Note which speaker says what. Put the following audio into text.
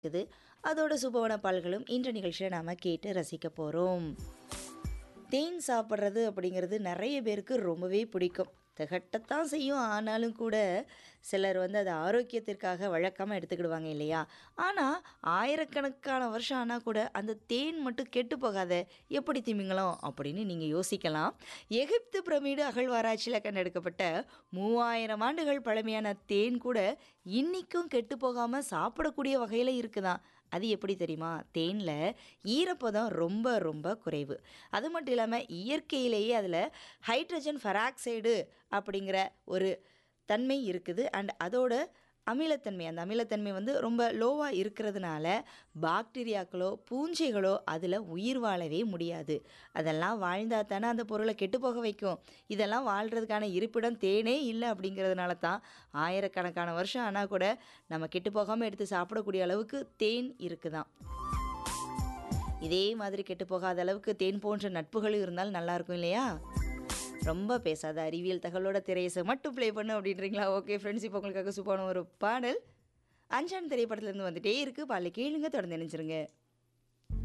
Speaker 1: இருக்குது அதோட சுபவன பால்களும் இன்ற நிகழ்ச்சியில் நாம் கேட்டு ரசிக்க போகிறோம் தேன் சாப்பிட்றது அப்படிங்கிறது நிறைய பேருக்கு ரொம்பவே பிடிக்கும் திகட்டத்தான் செய்யும் ஆனாலும் கூட சிலர் வந்து அதை ஆரோக்கியத்திற்காக வழக்கமாக எடுத்துக்கிடுவாங்க இல்லையா ஆனால் ஆயிரக்கணக்கான வருஷம் ஆனால் கூட அந்த தேன் மட்டும் கெட்டு போகாத எப்படி திமிங்கலம் அப்படின்னு நீங்கள் யோசிக்கலாம் எகிப்து பிரமிடு அகழ்வாராய்ச்சியில் கண்டெடுக்கப்பட்ட மூவாயிரம் ஆண்டுகள் பழமையான தேன் கூட இன்றைக்கும் கெட்டு போகாமல் சாப்பிடக்கூடிய வகையில் இருக்குதான் அது எப்படி தெரியுமா தேனில் ஈரப்பதம் ரொம்ப ரொம்ப குறைவு அது மட்டும் இல்லாமல் இயற்கையிலேயே அதில் ஹைட்ரஜன் ஃபெராக்சைடு அப்படிங்கிற ஒரு தன்மை இருக்குது அண்ட் அதோட அமிலத்தன்மை அந்த அமிலத்தன்மை வந்து ரொம்ப லோவாக இருக்கிறதுனால பாக்டீரியாக்களோ பூஞ்சைகளோ அதில் உயிர் வாழவே முடியாது அதெல்லாம் வாழ்ந்தால் தானே அந்த பொருளை கெட்டு போக வைக்கும் இதெல்லாம் வாழ்கிறதுக்கான இருப்பிடம் தேனே இல்லை அப்படிங்கிறதுனால தான் ஆயிரக்கணக்கான வருஷம் ஆனால் கூட நம்ம கெட்டு போகாமல் எடுத்து சாப்பிடக்கூடிய அளவுக்கு தேன் இருக்குதான் இதே மாதிரி கெட்டு போகாத அளவுக்கு தேன் போன்ற நட்புகளும் இருந்தால் நல்லா இருக்கும் இல்லையா ரொம்ப பேசாத அறிவியல் தகவலோட திரையசை மட்டும் ப்ளே பண்ணு அப்படின்றீங்களா ஓகே ஃப்ரெண்ட்ஸ் இப்போ உங்களுக்காக சூப்பான ஒரு பாடல் அஞ்சாம் திரைப்படத்துலேருந்து வந்துட்டே இருக்குது பாடலை கேளுங்க தொடர்ந்து நினைச்சிருங்க